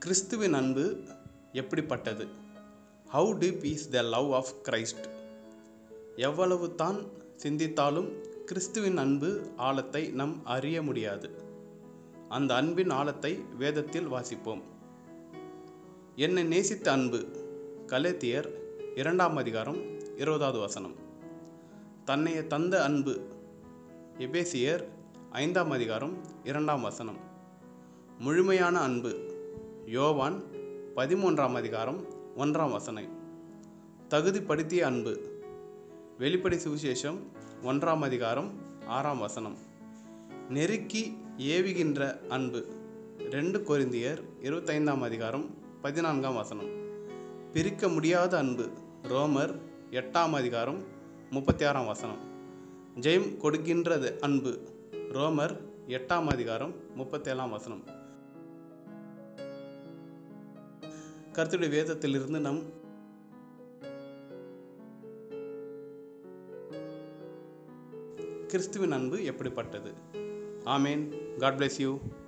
கிறிஸ்துவின் அன்பு எப்படிப்பட்டது how deep is the love of Christ எவ்வளவு தான் சிந்தித்தாலும் கிறிஸ்துவின் அன்பு ஆழத்தை நம் அறிய முடியாது அந்த அன்பின் ஆழத்தை வேதத்தில் வாசிப்போம் என்னை நேசித்த அன்பு கலேத்தியர் இரண்டாம் அதிகாரம் இருபதாவது வசனம் தன்னைய தந்த அன்பு எபேசியர் ஐந்தாம் அதிகாரம் இரண்டாம் வசனம் முழுமையான அன்பு யோவான் பதிமூன்றாம் அதிகாரம் ஒன்றாம் வசனம் தகுதிப்படுத்திய அன்பு வெளிப்படை சுவிசேஷம் ஒன்றாம் அதிகாரம் ஆறாம் வசனம் நெருக்கி ஏவுகின்ற அன்பு ரெண்டு கொரிந்தியர் இருபத்தைந்தாம் அதிகாரம் பதினான்காம் வசனம் பிரிக்க முடியாத அன்பு ரோமர் எட்டாம் அதிகாரம் முப்பத்தி ஆறாம் வசனம் ஜெயம் கொடுக்கின்றது அன்பு ரோமர் எட்டாம் அதிகாரம் முப்பத்தேழாம் வசனம் கர்த்தருடைய வேதத்திலிருந்து நம் கிறிஸ்துவின் அன்பு எப்படிப்பட்டது ஆமேன் காட் bless யூ